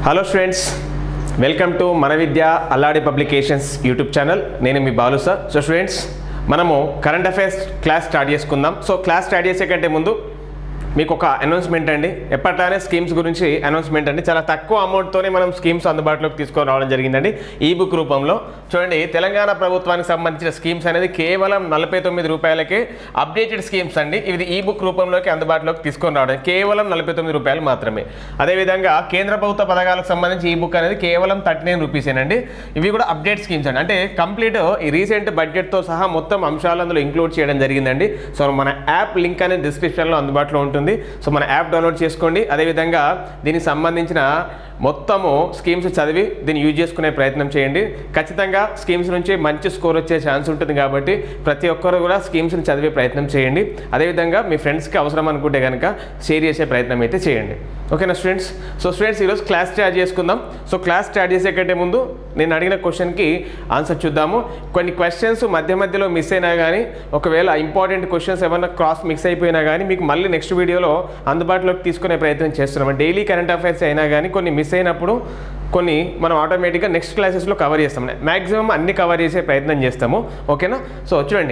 hello students welcome to మన Vidya Alladi publications YouTube channel నేను మీ బాలు సార్ సో స్టూడెంట్స్ మనము కరెంట్ అఫైర్స్ క్లాస్ స్టార్ట్ చేసుకుందాం సో క్లాస్ స్టార్ట్ చేసే కంటే ముందు మీకు ఒక అనౌన్స్మెంట్ అండి ఎప్పట్లానే స్కీమ్స్ గురించి అనౌన్స్మెంట్ అండి చాలా తక్కువ అమౌంట్తోనే మనం స్కీమ్స్ అందుబాటులోకి తీసుకొని రావడం జరిగిందండి ఈ బుక్ రూపంలో చూడండి తెలంగాణ ప్రభుత్వానికి సంబంధించిన స్కీమ్స్ అనేది కేవలం నలభై తొమ్మిది రూపాయలకే అప్డేటెడ్ స్కీమ్స్ అండి ఇవి ఈ బుక్ రూపంలోకి అందుబాటులోకి తీసుకొని రావడం కేవలం నలభై తొమ్మిది రూపాయలు మాత్రమే అదేవిధంగా కేంద్ర ప్రభుత్వ పథకాలకు సంబంధించి ఈ బుక్ అనేది కేవలం థర్టీ నైన్ రూపీసేనండి ఇవి కూడా అప్డేట్ స్కీమ్స్ అండి అంటే కంప్లీట్ ఈ రీసెంట్ బడ్జెట్తో సహా మొత్తం అంశాలు అందులో ఇంక్లూడ్ చేయడం జరిగిందండి సో మన యాప్ లింక్ అనేది డిస్క్రిప్షన్లో అందుబాటులో ఉంటుంది సో మన యాప్ డౌన్లోడ్ చేసుకోండి అదేవిధంగా దీనికి సంబంధించిన మొత్తము స్కీమ్స్ చదివి దీన్ని యూజ్ చేసుకునే ప్రయత్నం చేయండి ఖచ్చితంగా స్కీమ్స్ నుంచి మంచి స్కోర్ వచ్చే ఛాన్స్ ఉంటుంది కాబట్టి ప్రతి ఒక్కరు కూడా స్కీమ్స్ని చదివే ప్రయత్నం చేయండి అదేవిధంగా మీ ఫ్రెండ్స్కి అవసరం అనుకుంటే కనుక షేర్ చేసే ప్రయత్నం అయితే చేయండి ఓకేనా స్టూడెంట్స్ సో స్టూడెంట్స్ ఈరోజు క్లాస్ స్టార్ట్ చేసుకుందాం సో క్లాస్ స్టార్ట్ చేసే కంటే ముందు నేను అడిగిన క్వశ్చన్కి ఆన్సర్ చూద్దాము కొన్ని క్వశ్చన్స్ మధ్య మధ్యలో మిస్ అయినా కానీ ఒకవేళ ఇంపార్టెంట్ క్వశ్చన్స్ ఏమైనా క్రాస్ మిక్స్ అయిపోయినా కానీ మీకు మళ్ళీ నెక్స్ట్ వీడియోలో అందుబాటులోకి తీసుకునే ప్రయత్నం చేస్తున్నాం డైలీ కరెంట్ అఫైర్స్ అయినా కానీ కొన్ని మిస్ అయినప్పుడు కొన్ని మనం ఆటోమేటిక్గా నెక్స్ట్ క్లాసెస్లో కవర్ చేస్తాం మ్యాక్సిమం అన్ని కవర్ చేసే ప్రయత్నం చేస్తాము ఓకేనా సో చూడండి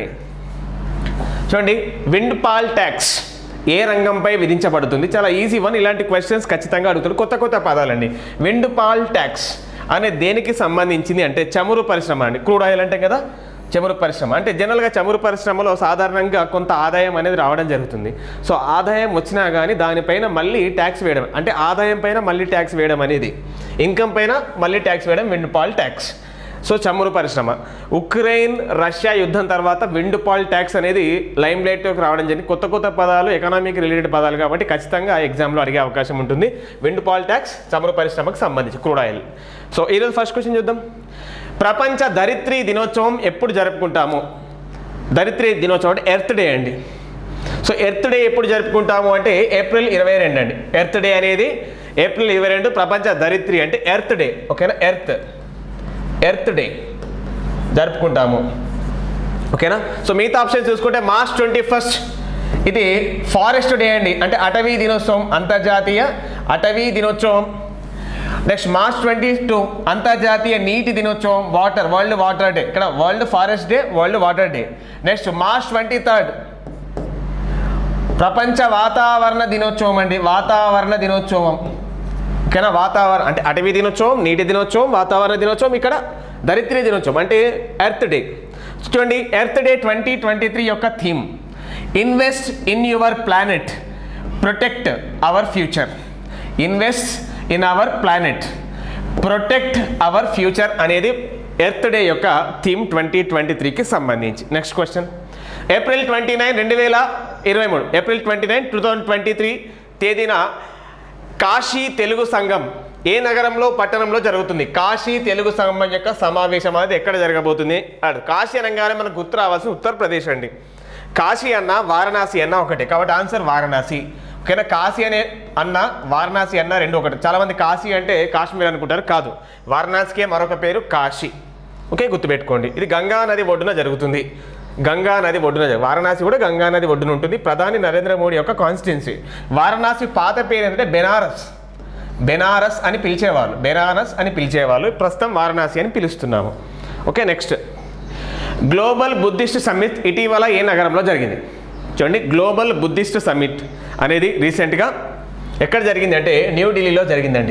చూడండి విండ్ పాల్ ట్యాక్స్ ఏ రంగంపై విధించబడుతుంది చాలా ఈజీ వన్ ఇలాంటి క్వశ్చన్స్ ఖచ్చితంగా అడుగుతారు కొత్త కొత్త పదాలండి విండ్ పాల్ ట్యాక్స్ అనే దేనికి సంబంధించింది అంటే చమురు పరిశ్రమ అండి క్రూడ్ ఆయిల్ అంటే కదా చమురు పరిశ్రమ అంటే జనరల్గా చమురు పరిశ్రమలో సాధారణంగా కొంత ఆదాయం అనేది రావడం జరుగుతుంది సో ఆదాయం వచ్చినా కానీ దానిపైన మళ్ళీ ట్యాక్స్ వేయడం అంటే ఆదాయం పైన మళ్ళీ ట్యాక్స్ వేయడం అనేది ఇన్కమ్ పైన మళ్ళీ ట్యాక్స్ వేయడం విండ్ పాల్ ట్యాక్స్ సో చమురు పరిశ్రమ ఉక్రెయిన్ రష్యా యుద్ధం తర్వాత విండ్ పాల్ ట్యాక్స్ అనేది లైమ్ లైట్లోకి రావడం జరిగింది కొత్త కొత్త పదాలు ఎకనామిక్ రిలేటెడ్ పదాలు కాబట్టి ఖచ్చితంగా ఎగ్జామ్లో అడిగే అవకాశం ఉంటుంది విండ్ పాల్ ట్యాక్స్ చమురు పరిశ్రమకు సంబంధించి క్రూడ్ ఆయిల్ సో ఈరోజు ఫస్ట్ క్వశ్చన్ చూద్దాం ప్రపంచ ధరిత్రి దినోత్సవం ఎప్పుడు జరుపుకుంటాము ధరిత్రి దినోత్సవం అంటే ఎర్త్ డే అండి సో ఎర్త్ డే ఎప్పుడు జరుపుకుంటాము అంటే ఏప్రిల్ ఇరవై రెండు అండి ఎర్త్ డే అనేది ఏప్రిల్ ఇరవై రెండు ప్రపంచ ధరిత్రి అంటే ఎర్త్ డే ఓకేనా ఎర్త్ ఎర్త్ డే జరుపుకుంటాము ఓకేనా సో మిగతా ఆప్షన్ చూసుకుంటే మార్చ్ ట్వంటీ ఫస్ట్ ఇది ఫారెస్ట్ డే అండి అంటే అటవీ దినోత్సవం అంతర్జాతీయ అటవీ దినోత్సవం నెక్స్ట్ మార్చ్ ట్వంటీ టూ అంతర్జాతీయ నీటి దినోత్సవం వాటర్ వరల్డ్ వాటర్ డే ఇక్కడ world forest day world water day next March twenty third ప్రపంచ వాతావరణ దినోత్సవం అండి వాతావరణ దినోత్సవం ఓకేనా వాతావరణం అంటే అటవీ దినోత్సవం నీటి దినోత్సవం వాతావరణ దినోత్సవం ఇక్కడ ధరిత్రి దినోత్సవం అంటే ఎర్త్ డే చూడండి Earth Day twenty twenty three యొక్క theme invest in your planet protect our future invest in our planet protect our future అనేది ఎర్త్ డే యొక్క థీమ్ ట్వంటీ ట్వంటీ త్రీకి సంబంధించి next question April twenty nine రెండు వేల ఇరవై మూడు April twenty nine two thousand twenty three తేదీన కాశీ తెలుగు సంఘం ఏ నగరంలో పట్టణంలో జరుగుతుంది కాశీ తెలుగు సంఘం యొక్క సమావేశం అనేది ఎక్కడ జరగబోతుంది అడు కాశీ అనగానే మనకు గుర్తు రావాల్సిన ఉత్తరప్రదేశ్ అండి కాశీ అన్న వారణాసి అన్న ఒకటే కాబట్టి ఆన్సర్ వారణాసి ఓకేనా కాశీ అనే అన్న వారణాసి అన్న రెండు ఒకటి చాలామంది కాశీ అంటే కాశ్మీర్ అనుకుంటారు కాదు వారణాసికే మరొక పేరు కాశీ ఓకే గుర్తుపెట్టుకోండి ఇది గంగా నది ఒడ్డున జరుగుతుంది గంగా నది ఒడ్డున జరుగు- వారణాసి కూడా గంగా నది ఒడ్డున ఉంటుంది ప్రధాని నరేంద్ర మోడీ యొక్క కాన్స్టిట్యున్సీ వారణాసి పాత పేరు ఏంటంటే బెనారస్ బెనారస్ అని పిలిచేవాళ్ళు బెనారస్ అని పిలిచేవాళ్ళు ప్రస్తుతం వారణాసి అని పిలుస్తున్నాము okay next global Buddhist summit ఇటీవల ఏ నగరంలో జరిగింది చూడండి గ్లోబల్ బుద్ధిస్ట్ సమ్మిట్ అనేది రీసెంట్గా ఎక్కడ జరిగింది అంటే న్యూఢిల్లీలో జరిగిందండి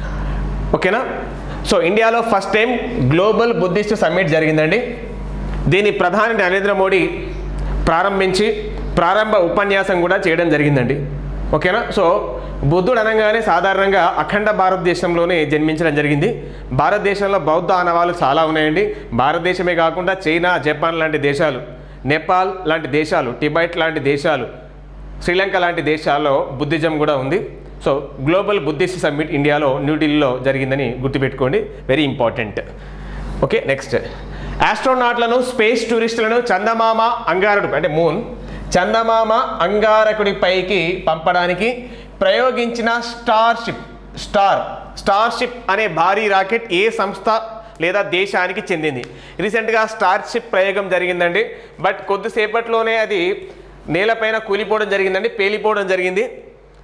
ఓకేనా సో ఇండియాలో first time global Buddhist summit జరిగిందండి దీని ప్రధాని నరేంద్ర మోడీ ప్రారంభించి ప్రారంభ ఉపన్యాసం కూడా చేయడం జరిగిందండి ఓకేనా సో బుద్ధుడు అనగానే సాధారణంగా అఖండ భారతదేశంలోనే జన్మించడం జరిగింది భారతదేశంలో బౌద్ధ ఆనవాలు చాలా ఉన్నాయండి భారతదేశమే కాకుండా చైనా జపాన్ లాంటి దేశాలు నేపాల్ లాంటి దేశాలు టిబెట్ లాంటి దేశాలు శ్రీలంక లాంటి దేశాల్లో బుద్ధిజం కూడా ఉంది సో గ్లోబల్ బుద్ధిస్ట్ సమ్మిట్ ఇండియాలో న్యూఢిల్లీలో జరిగిందని గుర్తుపెట్టుకోండి వెరీ ఇంపార్టెంట్ ఓకే నెక్స్ట్ ఆస్ట్రోనాట్లను స్పేస్ టూరిస్టులను చందమామ అంగారకుడు అంటే మూన్ చందమామ అంగారకుడి పైకి పంపడానికి ప్రయోగించిన స్టార్షిప్ స్టార్ స్టార్షిప్ అనే భారీ రాకెట్ ఏ సంస్థ లేదా దేశానికి చెందింది రీసెంట్గా స్టార్షిప్ ప్రయోగం జరిగిందండి బట్ కొద్దిసేపట్లోనే అది నేలపైన కూలిపోవడం జరిగిందండి పేలిపోవడం జరిగింది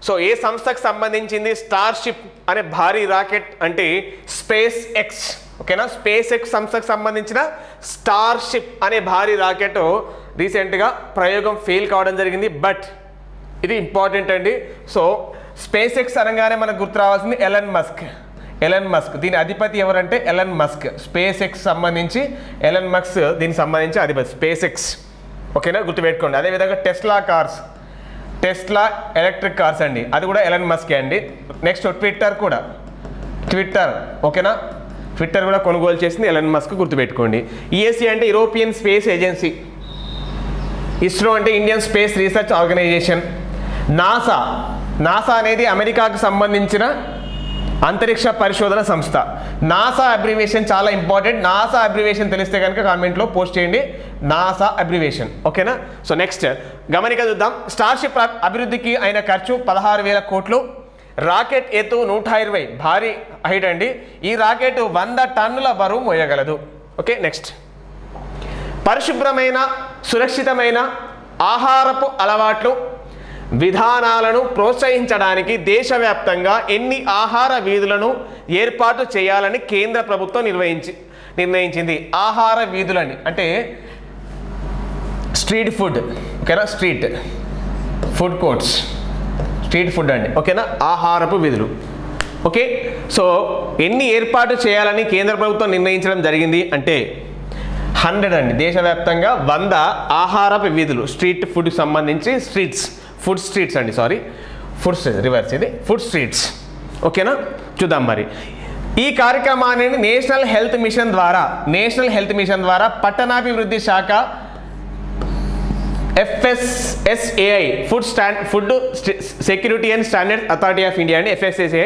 సో ఏ సంస్థకు సంబంధించింది స్టార్షిప్ అనే భారీ రాకెట్ అంటే స్పేస్ ఎక్స్ ఓకేనా స్పేస్ ఎక్స్ సంస్థకు సంబంధించిన స్టార్షిప్ అనే భారీ రాకెట్ రీసెంట్గా ప్రయోగం ఫెయిల్ కావడం జరిగింది బట్ ఇది ఇంపార్టెంట్ అండి సో స్పేస్ ఎక్స్ అనగానే మనకు గుర్తు రావాల్సింది ఎలన్ మస్క్ ఎలన్ మస్క్ దీని అధిపతి ఎవరంటే ఎలన్ మస్క్ స్పేస్ ఎక్స్ సంబంధించి ఎలన్ మస్క్ దీనికి సంబంధించి అధిపతి స్పేస్ ఎక్స్ ఓకేనా గుర్తుపెట్టుకోండి అదేవిధంగా Tesla cars Tesla electric cars అండి అది కూడా ఎలన్ మస్కే అండి నెక్స్ట్ ట్విట్టర్ కూడా ట్విట్టర్ ఓకేనా ట్విట్టర్ కూడా కొనుగోలు చేసింది ఎలన్ మస్క్ గుర్తుపెట్టుకోండి ఈఎస్సీ అంటే యూరోపియన్ స్పేస్ ఏజెన్సీ ఇస్రో అంటే Indian Space Research Organisation NASA NASA అనేది అమెరికాకు సంబంధించిన అంతరిక్ష పరిశోధన సంస్థ నాసా అబ్రివేషన్ చాలా ఇంపార్టెంట్ నాసా అబ్రివేషన్ తెలిస్తే కనుక కామెంట్లో పోస్ట్ చేయండి నాసా అబ్రివేషన్ ఓకేనా సో నెక్స్ట్ గమనిక చూద్దాం స్టార్షిప్ అభివృద్ధికి అయిన ఖర్చు పదహారు వేల కోట్లు రాకెట్ ఎత్తు నూట ఇరవై భారీ హైట్ అండి ఈ రాకెట్ వంద టన్నుల బరువు మోయగలదు ఓకే నెక్స్ట్ పరిశుభ్రమైన సురక్షితమైన ఆహారపు అలవాట్లు విధానాలను ప్రోత్సహించడానికి దేశవ్యాప్తంగా ఎన్ని ఆహార వీధులను ఏర్పాటు చేయాలని కేంద్ర ప్రభుత్వం నిర్వహించి నిర్ణయించింది ఆహార వీధులని అంటే స్ట్రీట్ ఫుడ్ ఓకేనా street food courts street food అండి ఓకేనా ఆహారపు విధులు ఓకే సో ఎన్ని ఏర్పాటు చేయాలని కేంద్ర ప్రభుత్వం నిర్ణయించడం జరిగింది అంటే హండ్రెడ్ అండి దేశవ్యాప్తంగా వంద ఆహారపు వీధులు స్ట్రీట్ ఫుడ్కి సంబంధించి స్ట్రీట్స్ ఫుడ్ స్ట్రీట్స్ అండి సారీ ఫుడ్ స్ట్రీట్స్ రివర్స్ ఇది ఫుడ్ స్ట్రీట్స్ ఓకేనా చూద్దాం మరి ఈ కార్యక్రమాన్ని నేషనల్ హెల్త్ మిషన్ ద్వారా నేషనల్ హెల్త్ మిషన్ ద్వారా పట్టణాభివృద్ధి శాఖ FSSAI food stand food security and standard authority of India అండి ఎఫ్ఎస్ఎస్ఏఐ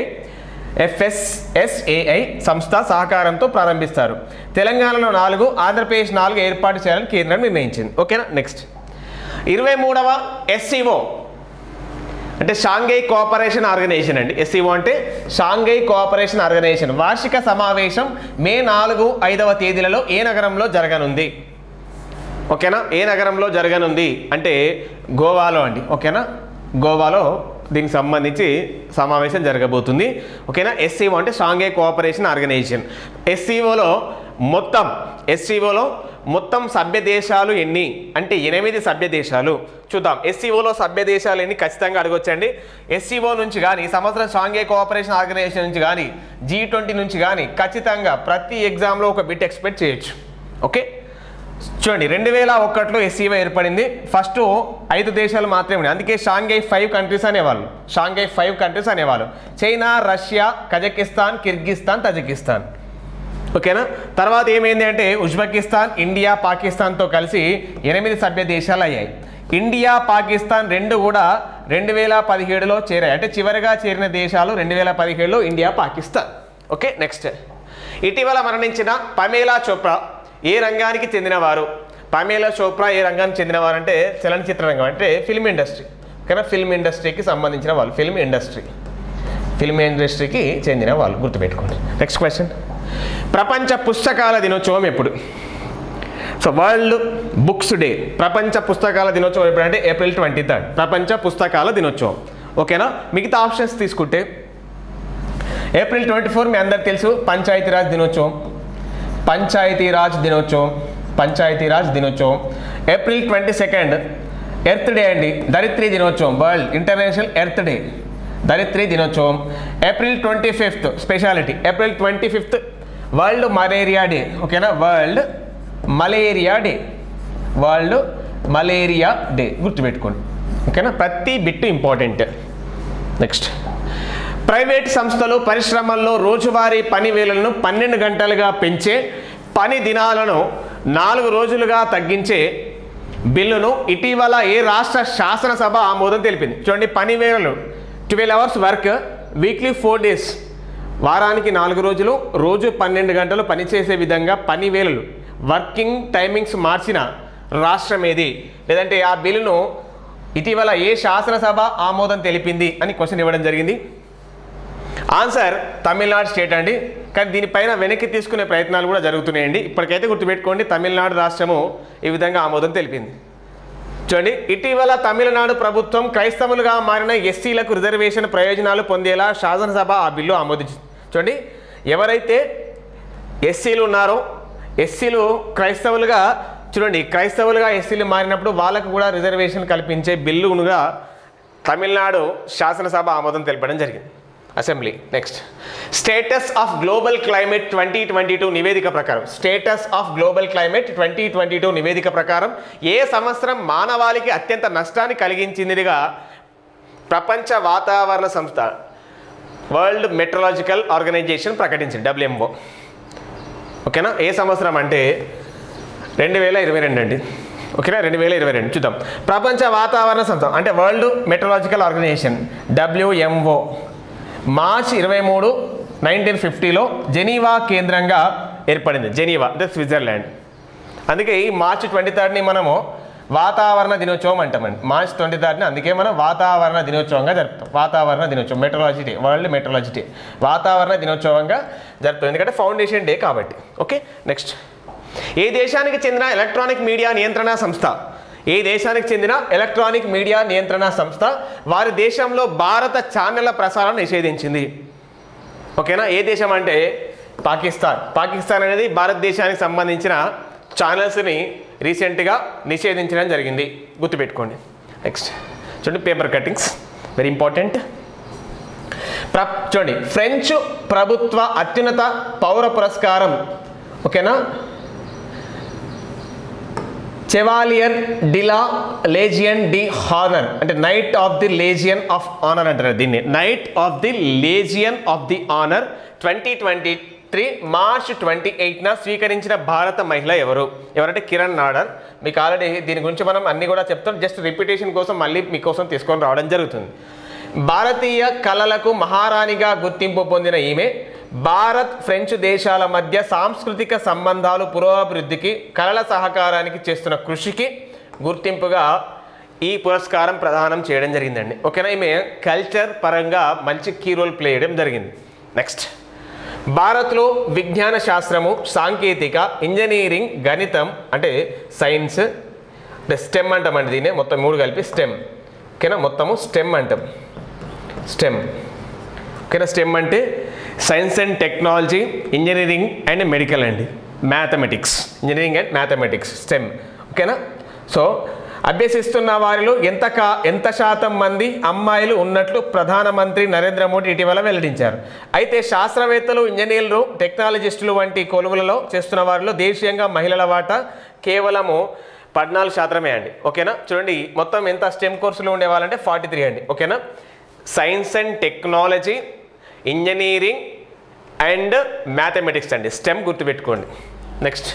ఎఫ్ఎస్ఎస్ఏఐ సంస్థ సహకారంతో ప్రారంభిస్తారు తెలంగాణలో నాలుగు ఆంధ్రప్రదేశ్ నాలుగు ఏర్పాటు చేయాలని కేంద్రం నిర్ణయించింది ఓకేనా నెక్స్ట్ ఇరవై మూడవ ఎస్సీఓ అంటే షాంఘై కోఆపరేషన్ ఆర్గనైజేషన్ అండి ఎస్సీఓ అంటే షాంఘై కోఆపరేషన్ ఆర్గనైజేషన్ వార్షిక సమావేశం మే నాలుగు ఐదవ తేదీలలో ఏ నగరంలో జరగనుంది ఓకేనా ఏ నగరంలో జరగనుంది అంటే గోవాలో అండి ఓకేనా గోవాలో దీనికి సంబంధించి సమావేశం జరగబోతుంది ఓకేనా ఎస్సీఓ అంటే షాంఘై కోఆపరేషన్ ఆర్గనైజేషన్ ఎస్సీఓలో మొత్తం ఎస్సీఓలో మొత్తం సభ్య దేశాలు ఎన్ని అంటే ఎనిమిది సభ్య దేశాలు చూద్దాం ఎస్సీఓలో సభ్య దేశాలు ఎన్ని ఖచ్చితంగా అడగొచ్చండి ఎస్సీఓ నుంచి కానీ ఈ సంవత్సరం షాంఘై కోఆపరేషన్ ఆర్గనైజేషన్ నుంచి కానీ జీ ట్వంటీ నుంచి కానీ ఖచ్చితంగా ప్రతి ఎగ్జామ్లో ఒక బిట్ ఎక్స్పెక్ట్ చేయొచ్చు ఓకే చూడండి రెండు వేల ఒకటిలో ఎస్సీఓ ఏర్పడింది ఫస్ట్ ఐదు దేశాలు మాత్రమే ఉన్నాయి అందుకే షాంఘై ఫైవ్ కంట్రీస్ అనేవాళ్ళు షాంఘై ఫైవ్ కంట్రీస్ అనేవాళ్ళు China Russia Kazakhstan Kyrgyzstan Tajikistan ఓకేనా తర్వాత ఏమైంది అంటే ఉజ్బెకిస్తాన్ ఇండియా పాకిస్తాన్తో కలిసి ఎనిమిది సభ్య దేశాలు అయ్యాయి ఇండియా పాకిస్తాన్ రెండు కూడా రెండు వేల పదిహేడులో చేరాయి అంటే చివరిగా చేరిన దేశాలు రెండు వేల పదిహేడులో ఇండియా పాకిస్తాన్ ఓకే నెక్స్ట్ ఇటీవల మరణించిన పమేలా చోప్రా ఏ రంగానికి చెందినవారు పమేలా చోప్రా ఏ రంగానికి చెందినవారు అంటే చలనచిత్ర రంగం అంటే ఫిల్మ్ ఇండస్ట్రీ ఓకేనా ఫిల్మ్ ఇండస్ట్రీకి సంబంధించిన వాళ్ళు ఫిల్మ్ ఇండస్ట్రీ ఫిల్మ్ ఇండస్ట్రీకి చెందిన వాళ్ళు గుర్తుపెట్టుకోండి నెక్స్ట్ క్వశ్చన్ ప్రపంచ పుస్తకాల దినోత్సవం ఎప్పుడు సో వరల్డ్ బుక్స్ డే ప్రపంచ పుస్తకాల దినోత్సవం ఎప్పుడంటే ఏప్రిల్ ట్వంటీ థర్డ్ ప్రపంచ పుస్తకాల దినోత్సవం ఓకేనా మిగతా ఆప్షన్స్ తీసుకుంటే ఏప్రిల్ ట్వంటీ ఫోర్ మీ అందరికి తెలుసు పంచాయతీరాజ్ దినోత్సవం పంచాయతీరాజ్ దినోత్సవం పంచాయతీరాజ్ దినోత్సవం April twenty second Earth Day అండి ధరిత్రి దినోత్సవం వరల్డ్ ఇంటర్నేషనల్ ఎర్త్ డే ధరిత్రి దినోత్సవం April twenty fifth speciality April twenty fifth World Malaria Day ఓకేనా World Malaria Day World Malaria Day గుర్తుపెట్టుకోండి ఓకేనా ప్రతి బిట్ ఇంపార్టెంట్ నెక్స్ట్ ప్రైవేట్ సంస్థలు పరిశ్రమల్లో రోజువారీ పని వేళలను పన్నెండు గంటలుగా పెంచే పని దినాలను నాలుగు రోజులుగా తగ్గించే బిల్లును ఇటీవల ఏ రాష్ట్ర శాసనసభ ఆమోదం తెలిపింది చూడండి పని వేళలు twelve hours work weekly four days వారానికి నాలుగు రోజులు రోజు పన్నెండు గంటలు పనిచేసే విధంగా పని వేళలు వర్కింగ్ టైమింగ్స్ మార్చిన రాష్ట్రం ఏది లేదంటే ఆ బిల్లును ఇటీవల ఏ శాసనసభ ఆమోదం తెలిపింది అని క్వశ్చన్ ఇవ్వడం జరిగింది ఆన్సర్ తమిళనాడు స్టేట్ అండి కానీ దీనిపైన వెనక్కి తీసుకునే ప్రయత్నాలు కూడా జరుగుతున్నాయండి ఇప్పటికైతే గుర్తుపెట్టుకోండి తమిళనాడు రాష్ట్రము ఈ విధంగా ఆమోదం తెలిపింది చూడండి ఇటీవల తమిళనాడు ప్రభుత్వం క్రైస్తవులుగా మారిన ఎస్సీలకు రిజర్వేషన్ ప్రయోజనాలు పొందేలా శాసనసభ ఆ బిల్లు ఆమోదించింది చూడండి ఎవరైతే ఎస్సీలు ఉన్నారో ఎస్సీలు క్రైస్తవులుగా చూడండి క్రైస్తవులుగా ఎస్సీలు మారినప్పుడు వాళ్ళకు కూడా రిజర్వేషన్ కల్పించే బిల్లునుగా తమిళనాడు శాసనసభ ఆమోదం తెలపడం జరిగింది assembly next status of global climate twenty twenty two నివేదిక ప్రకారం status of global climate twenty twenty two నివేదిక ప్రకారం ఏ సంవత్సరం మానవాళికి అత్యంత నష్టాన్ని కలిగించిందిగా ప్రపంచ వాతావరణ సంస్థ వరల్డ్ మెట్రలాజికల్ ఆర్గనైజేషన్ ప్రకటించింది డబ్ల్యూఎంఓ ఓకేనా ఏ సంవత్సరం అంటే రెండు వేల ఇరవై రెండు అండి ఓకేనా రెండు వేల ఇరవై రెండు చూద్దాం ప్రపంచ వాతావరణ సంస్థ అంటే World Meteorological Organisation WMO March ఇరవై మూడు నైన్టీన్ ఫిఫ్టీలో జెనీవా కేంద్రంగా ఏర్పడింది జెనీవా అంటే స్విట్జర్లాండ్ అందుకే ఈ మార్చ్ ట్వంటీ థర్డ్ని మనము వాతావరణ దినోత్సవం అంటామండి మార్చ్ ట్వంటీ థర్డ్ని అందుకే మనం వాతావరణ దినోత్సవంగా జరుపుతాం వాతావరణ దినోత్సవం meteorology day world meteorology day వాతావరణ దినోత్సవంగా జరుపుతాం ఎందుకంటే ఫౌండేషన్ డే కాబట్టి ఓకే నెక్స్ట్ ఏ దేశానికి చెందిన ఎలక్ట్రానిక్ మీడియా నియంత్రణ సంస్థ ఏ దేశానికి చెందిన ఎలక్ట్రానిక్ మీడియా నియంత్రణ సంస్థ వారి దేశంలో భారత ఛానళ్ల ప్రసారం నిషేధించింది ఓకేనా ఏ దేశం అంటే పాకిస్తాన్ పాకిస్తాన్ అనేది భారతదేశానికి సంబంధించిన ఛానల్స్ని రీసెంట్గా నిషేధించడం జరిగింది గుర్తుపెట్టుకోండి నెక్స్ట్ చూడండి పేపర్ కటింగ్స్ వెరీ ఇంపార్టెంట్ ప్ర చూడండి ఫ్రెంచ్ ప్రభుత్వ అత్యున్నత పౌర పురస్కారం ఓకేనా Chevalier de la Legion d'honneur అంటే Knight of the Legion of Honour అంటారు దీన్ని Knight of the Legion of the Honour twenty twenty three March twenty ఎయిట్న స్వీకరించిన భారత మహిళ ఎవరు ఎవరంటే కిరణ్ నాడర్ మీకు ఆల్రెడీ దీని గురించి మనం అన్ని కూడా చెప్తాం జస్ట్ రిపిటేషన్ కోసం మళ్ళీ మీకోసం తీసుకొని రావడం జరుగుతుంది భారతీయ కళలకు మహారాణిగా గుర్తింపు పొందిన ఈమె భారత్ ఫ్రెంచ్ దేశాల మధ్య సాంస్కృతిక సంబంధాలు పురోభివృద్ధికి కళల సహకారానికి చేస్తున్న కృషికి గుర్తింపుగా ఈ పురస్కారం ప్రదానం చేయడం జరిగిందండి ఓకేనా ఈమె కల్చర్ పరంగా మంచి కీ రోల్ ప్లే చేయడం జరిగింది నెక్స్ట్ భారత్లో విజ్ఞాన శాస్త్రము సాంకేతిక ఇంజనీరింగ్ గణితం అంటే సైన్స్ అంటే స్టెమ్ అంటామండి దీన్ని మొత్తం మూడు కలిపి స్టెమ్ ఓకేనా మొత్తము స్టెమ్ అంటాం స్టెమ్ ఓకేనా స్టెమ్ అంటే science and technology engineering and medical అండి mathematics engineering and mathematics STEM ఓకేనా సో అభ్యసిస్తున్న వారిలో ఎంత కా ఎంత శాతం మంది అమ్మాయిలు ఉన్నట్లు ప్రధానమంత్రి నరేంద్ర మోడీ ఇటీవల వెల్లడించారు అయితే శాస్త్రవేత్తలు ఇంజనీర్లు టెక్నాలజిస్టులు వంటి కొలువులలో చేస్తున్న వారిలో దేశీయంగా మహిళల వాటా కేవలము పద్నాలుగు శాతమే అండి ఓకేనా చూడండి మొత్తం ఎంత స్టెమ్ కోర్సులు ఉండేవాళ్ళంటే ఫార్టీ త్రీ అండి ఓకేనా science and technology engineering and mathematics అండి స్టెమ్ గుర్తుపెట్టుకోండి next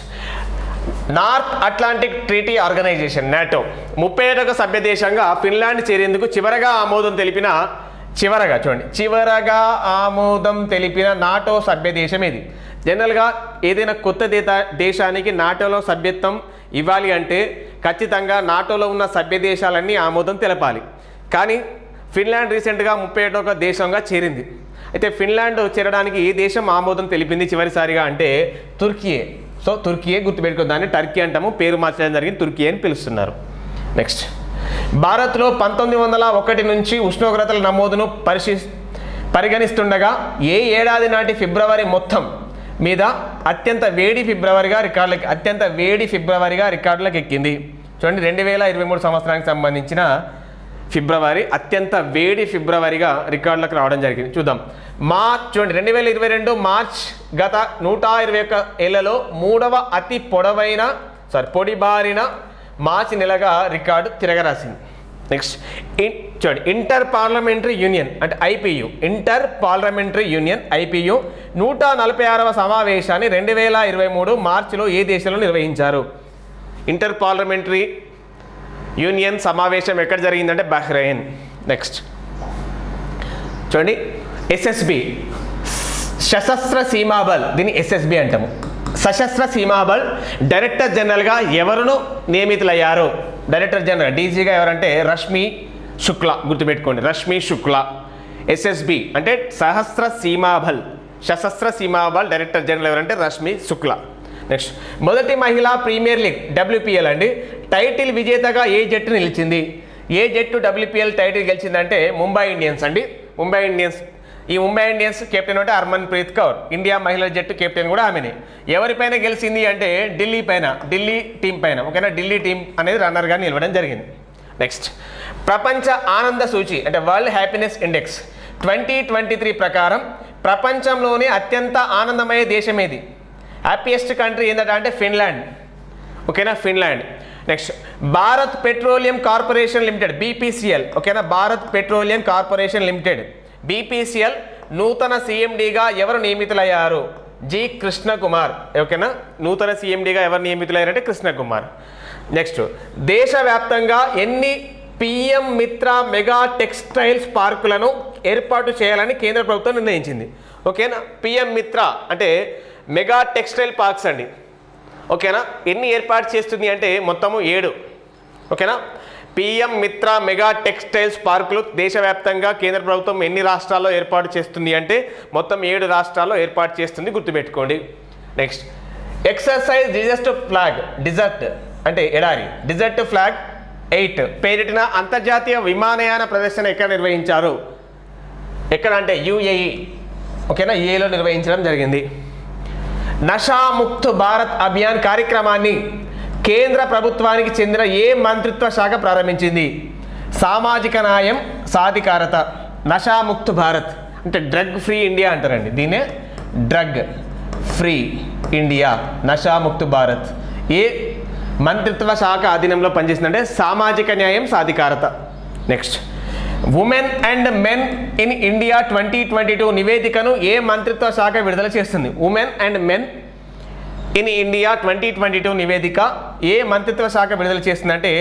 North Atlantic Treaty Organisation NATO ముప్పై ఏడవ సభ్య దేశంగా ఫిన్లాండ్ చేరేందుకు చివరగా ఆమోదం తెలిపిన చివరగా చూడండి చివరగా ఆమోదం తెలిపిన నాటో సభ్య దేశం ఇది జనరల్గా ఏదైనా కొత్త దేత దేశానికి నాటోలో సభ్యత్వం ఇవ్వాలి అంటే ఖచ్చితంగా నాటోలో ఉన్న సభ్య దేశాలన్నీ ఆమోదం తెలపాలి కానీ ఫిన్లాండ్ రీసెంట్గా ముప్పై ఒకటో దేశంగా చేరింది అయితే ఫిన్లాండ్ చేరడానికి ఏ దేశం ఆమోదం తెలిపింది చివరిసారిగా అంటే తుర్కియే సో తుర్కియే గుర్తుపెట్టుకో దాన్ని టర్కీ అంటాము పేరు మార్చడం జరిగింది తుర్కీ అని పిలుస్తున్నారు నెక్స్ట్ భారత్లో పంతొమ్మిది వందల ఒకటి నుంచి ఉష్ణోగ్రతల నమోదును పరిశీ పరిగణిస్తుండగా ఏ ఏడాది నాటి ఫిబ్రవరి మొత్తం మీద అత్యంత వేడి ఫిబ్రవరిగా రికార్డులకి అత్యంత వేడి ఫిబ్రవరిగా రికార్డులకు ఎక్కింది చూడండి రెండు వేల ఇరవై మూడు సంవత్సరానికి సంబంధించిన ఫిబ్రవరి అత్యంత వేడి ఫిబ్రవరిగా రికార్డులకు రావడం జరిగింది చూద్దాం మార్చ్ చూడండి రెండు వేల ఇరవై రెండు మార్చ్ గత నూట ఇరవై ఒక్క ఏళ్లలో మూడవ అతి పొడవైన సారీ పొడిబారిన మార్చి నెలగా రికార్డు తిరగరాసింది నెక్స్ట్ ఇన్ చూడండి ఇంటర్ పార్లమెంటరీ యూనియన్ అంటే IPU inter parliamentary union IPU నూట నలభై ఆరవ సమావేశాన్ని రెండు వేల ఇరవై మూడు మార్చిలో ఏ దేశంలో నిర్వహించారు ఇంటర్ పార్లమెంటరీ యూనియన్ సమావేశం ఎక్కడ జరిగిందంటే బహ్రెయిన్ నెక్స్ట్ చూడండి ఎస్ఎస్బి సశస్త్ర సీమాబల్ దీన్ని ఎస్ఎస్బి అంటాము సశస్త్ర సీమాబల్ డైరెక్టర్ జనరల్గా ఎవరును నియమితులయ్యారు డైరెక్టర్ జనరల్ డీజీగా ఎవరంటే రష్మి శుక్లా గుర్తుపెట్టుకోండి రష్మి శుక్లా ఎస్ఎస్బి అంటే సహస్ర సీమాబల్ సశస్త్ర సీమాబల్ డైరెక్టర్ జనరల్ ఎవరంటే రష్మి శుక్లా నెక్స్ట్ మొదటి మహిళా ప్రీమియర్ లీగ్ డబ్ల్యూపీఎల్ అండి టైటిల్ విజేతగా ఏ జట్టు నిలిచింది ఏ జట్టు డబ్ల్యూపీఎల్ టైటిల్ గెలిచిందంటే ముంబై ఇండియన్స్ అండి ముంబై ఇండియన్స్ ఈ ముంబై ఇండియన్స్ కెప్టెన్ అంటే హర్మన్ ప్రీత్ కౌర్ ఇండియా మహిళల జట్టు కెప్టెన్ కూడా ఆమెనే ఎవరిపైన గెలిచింది అంటే ఢిల్లీ పైన ఢిల్లీ టీం పైన ఓకేనా ఢిల్లీ టీం అనేది రన్నర్గా నిలవడం జరిగింది నెక్స్ట్ ప్రపంచ ఆనంద సూచి అంటే World Happiness Index twenty twenty three ప్రకారం ప్రపంచంలోనే అత్యంత ఆనందమయ్యే దేశం ఏది హ్యాపీయెస్ట్ కంట్రీ ఏంటంటే అంటే ఫిన్లాండ్ ఓకేనా Finland next Bharat Petroleum Corporation Limited BPCL ఓకేనా Bharat Petroleum Corporation Limited BPCL నూతన సీఎండీగా ఎవరు నియమితులయ్యారు జి కృష్ణకుమార్ ఓకేనా నూతన సీఎండీగా ఎవరు నియమితులయ్యారంటే కృష్ణకుమార్ నెక్స్ట్ దేశవ్యాప్తంగా ఎన్ని పిఎం మిత్ర మెగా టెక్స్టైల్స్ పార్కులను ఏర్పాటు చేయాలని కేంద్ర ప్రభుత్వం నిర్ణయించింది ఓకేనా పిఎం మిత్ర అంటే మెగా టెక్స్టైల్ పార్క్స్ అండి ఓకేనా ఎన్ని ఏర్పాటు చేస్తుంది అంటే మొత్తము ఏడు ఓకేనా పిఎం మిత్ర మెగా టెక్స్టైల్స్ పార్కులు దేశవ్యాప్తంగా కేంద్ర ప్రభుత్వం ఎన్ని రాష్ట్రాల్లో ఏర్పాటు చేస్తుంది అంటే మొత్తం ఏడు రాష్ట్రాల్లో ఏర్పాటు చేస్తుంది గుర్తుపెట్టుకోండి next exercise desert flag desert అంటే ఎడారి డిజర్ట్ ఫ్లాగ్ ఎయిట్ పేరిటిన అంతర్జాతీయ విమానయాన ప్రదర్శన ఎక్కడ నిర్వహించారు ఎక్కడ అంటే యుఏఈ ఓకేనా యుఏలో నిర్వహించడం జరిగింది నషాముక్త్ భారత్ అభియాన్ కార్యక్రమాన్ని కేంద్ర ప్రభుత్వానికి చెందిన ఏ మంత్రిత్వ శాఖ ప్రారంభించింది సామాజిక న్యాయం సాధికారత నషాముక్త్ భారత్ అంటే డ్రగ్ ఫ్రీ ఇండియా అంటారండి దీన్నే drug free India Nasha Mukt Bharat ఏ మంత్రిత్వ శాఖ అధీనంలో పనిచేసిందంటే సామాజిక న్యాయం సాధికారత next women and men in India twenty twenty two నివేదికను ఏ మంత్రిత్వ శాఖ విడుదల చేస్తుంది women and men in India twenty twenty two నివేదిక ఏ మంత్రిత్వ శాఖ విడుదల చేస్తుందంటే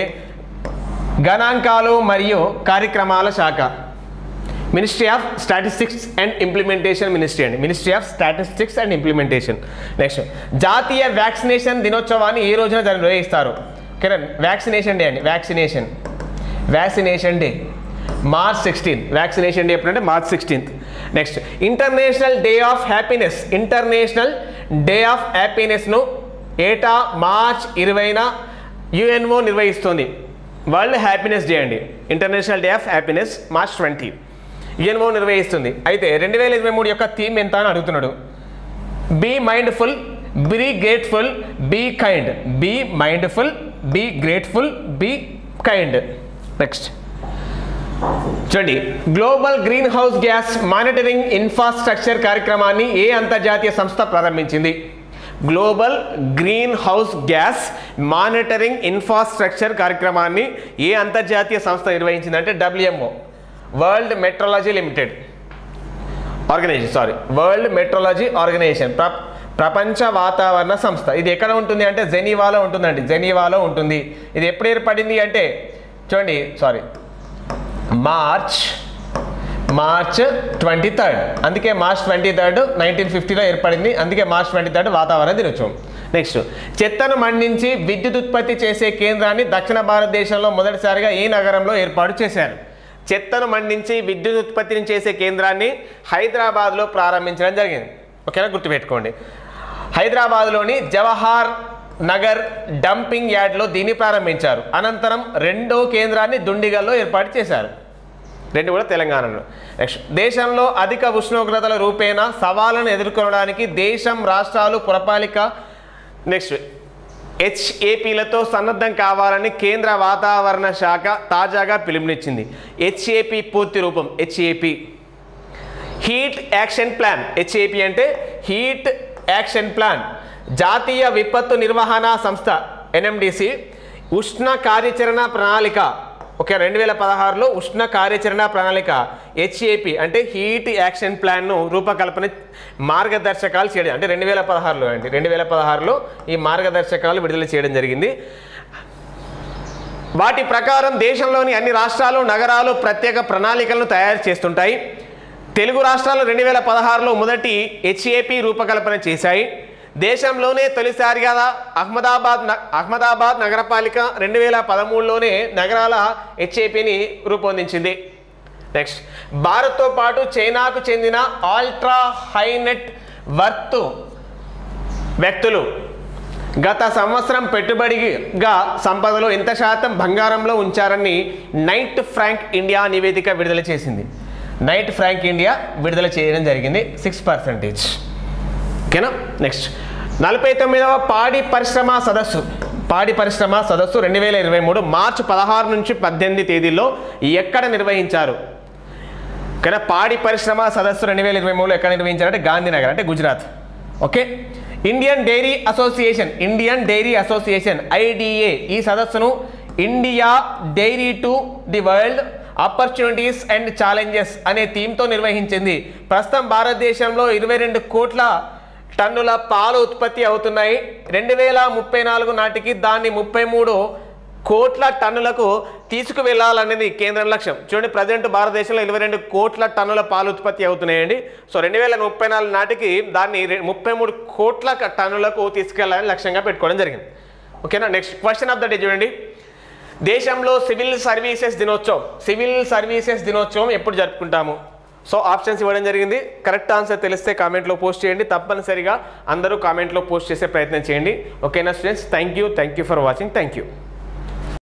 గణాంకాలు మరియు కార్యక్రమాల శాఖ ministry of statistics and implementation ministry అండి ministry of statistics and implementation next జాతీయ వ్యాక్సినేషన్ దినోత్సవాన్ని ఏ రోజున దాన్ని నిర్వహిస్తారు ఓకేనా వ్యాక్సినేషన్ డే అండి vaccination vaccination day March sixteenth vaccination day ఎప్పుడంటే March sixteenth next international day of happiness international day of హ్యాపీనెస్ను ఏటా మార్చ్ ఇరవైన యుఎన్ఓ నిర్వహిస్తుంది వరల్డ్ హ్యాపీనెస్ డే అండి International day of Happiness March twenty UNO నిర్వహిస్తుంది అయితే రెండు వేల ఇరవై మూడు యొక్క థీమ్ ఎంత అని అడుగుతున్నాడు be mindful be grateful be kind be mindful be grateful be kind next చూడండి global greenhouse gas monitoring infrastructure కార్యక్రమాన్ని ఏ అంతర్జాతీయ సంస్థ ప్రారంభించింది global greenhouse gas monitoring infrastructure కార్యక్రమాన్ని ఏ అంతర్జాతీయ సంస్థ నిర్వహించిందంటే WMO World Meteorology Limited Organisation sorry World Meteorology Organisation ప్ర ప్రపంచ వాతావరణ సంస్థ ఇది ఎక్కడ ఉంటుంది అంటే జెనీవాలో ఉంటుందండి జెనీవాలో ఉంటుంది ఇది ఎప్పుడు ఏర్పడింది అంటే చూడండి sorry March March twenty third అందుకే మార్చ్ ట్వంటీ థర్డ్ నైన్టీన్ ఫిఫ్టీలో ఏర్పడింది అందుకే మార్చ్ ట్వంటీ థర్డ్ వాతావరణ దినోత్సవం నెక్స్ట్ చెత్తను మండించి విద్యుత్ ఉత్పత్తి చేసే కేంద్రాన్ని దక్షిణ భారతదేశంలో మొదటిసారిగా ఈ నగరంలో ఏర్పాటు చేశారు చెత్తను మండించి విద్యుత్ ఉత్పత్తిని చేసే కేంద్రాన్ని హైదరాబాద్లో ప్రారంభించడం జరిగింది ఓకేనా గుర్తుపెట్టుకోండి హైదరాబాద్లోని జవహర్ నగర్ డంపింగ్ యార్డ్లో దీన్ని ప్రారంభించారు అనంతరం రెండో కేంద్రాన్ని దుండిగల్లో ఏర్పాటు చేశారు రెండు కూడా తెలంగాణలో నెక్స్ట్ దేశంలో అధిక ఉష్ణోగ్రతల రూపేణా సవాళ్ళను ఎదుర్కొనడానికి దేశం రాష్ట్రాలు పురపాలిక నెక్స్ట్ హెచ్ఏపీలతో సన్నద్ధం కావాలని కేంద్ర వాతావరణ శాఖ తాజాగా పిలుపునిచ్చింది హెచ్ఏపీ పూర్తి రూపం HAP heat action plan HAP అంటే హీట్ యాక్షన్ ప్లాన్ జాతీయ విపత్తు నిర్వహణ సంస్థ ఎన్ఎండిసి ఉష్ణ కార్యాచరణ ప్రణాళిక ఓకే రెండు వేల పదహారులో ఉష్ణ కార్యాచరణ ప్రణాళిక హెచ్ఏపి అంటే హీట్ యాక్షన్ ప్లాన్ను రూపకల్పన మార్గదర్శకాలు చేయడం అంటే రెండు వేల పదహారులో అండి రెండు వేల పదహారులో ఈ మార్గదర్శకాలు విడుదల చేయడం జరిగింది వాటి ప్రకారం దేశంలోని అన్ని రాష్ట్రాలు నగరాలు ప్రత్యేక ప్రణాళికలను తయారు చేస్తుంటాయి తెలుగు రాష్ట్రాలు రెండు వేల పదహారులో మొదటి హెచ్ఏపి రూపకల్పన చేశాయి దేశంలోనే తొలిసారిగా అహ్మదాబాద్ న- అహ్మదాబాద్ నగరపాలిక రెండు వేల పదమూడులోనే నగరాల హెచ్ఏపిని రూపొందించింది నెక్స్ట్ భారత్తో పాటు చైనాకు చెందిన ఆల్ట్రా హైనెట్ వర్త్ వ్యక్తులు గత సంవత్సరం పెట్టుబడిగా సంపదలో ఎంత శాతం బంగారంలో ఉంచారని నైట్ ఫ్రాంక్ ఇండియా నివేదిక విడుదల చేసింది నైట్ ఫ్రాంక్ ఇండియా విడుదల చేయడం జరిగింది సిక్స్ పర్సెంటేజ్ ఓకేనా నెక్స్ట్ నలభై తొమ్మిదవ పాడి పరిశ్రమ సదస్సు పాడి పరిశ్రమ సదస్సు రెండు వేల ఇరవై మూడు మార్చి పదహారు నుంచి పద్దెనిమిది తేదీల్లో ఎక్కడ నిర్వహించారు ఓకేనా పాడి పరిశ్రమ సదస్సు రెండు వేల ఇరవై మూడులో ఎక్కడ నిర్వహించారంటే గాంధీనగర్ అంటే Gujarat okay Indian Dairy Association Indian Dairy Association IDA ఈ సదస్సును India dairy to the world opportunities and challenges అనే థీమ్తో నిర్వహించింది ప్రస్తుతం భారతదేశంలో ఇరవై రెండు కోట్ల టన్నుల పాలు ఉత్పత్తి అవుతున్నాయి రెండు వేల ముప్పై నాలుగు నాటికి దాన్ని ముప్పై మూడు కోట్ల టన్నులకు తీసుకువెళ్ళాలనేది కేంద్రం లక్ష్యం చూడండి ప్రజెంట్ భారతదేశంలో ఇరవై రెండు కోట్ల టన్నుల పాలు ఉత్పత్తి అవుతున్నాయండి సో రెండు వేల ముప్పై నాలుగు నాటికి దాన్ని రె- ముప్పై మూడు కోట్ల క- టన్నులకు తీసుకెళ్లాలని లక్ష్యంగా పెట్టుకోవడం జరిగింది ఓకేనా next question of the day చూడండి దేశంలో సివిల్ సర్వీసెస్ దినోత్సవం సివిల్ సర్వీసెస్ దినోత్సవం ఎప్పుడు జరుపుకుంటాము సో ఆప్షన్స్ ఇవ్వడం జరిగింది కరెక్ట్ ఆన్సర్ తెలిస్తే కామెంట్లో పోస్ట్ చేయండి తప్పనిసరిగా అందరూ కామెంట్లో పోస్ట్ చేసే ప్రయత్నం చేయండి ఓకేనా students thank you thank you for watching thank you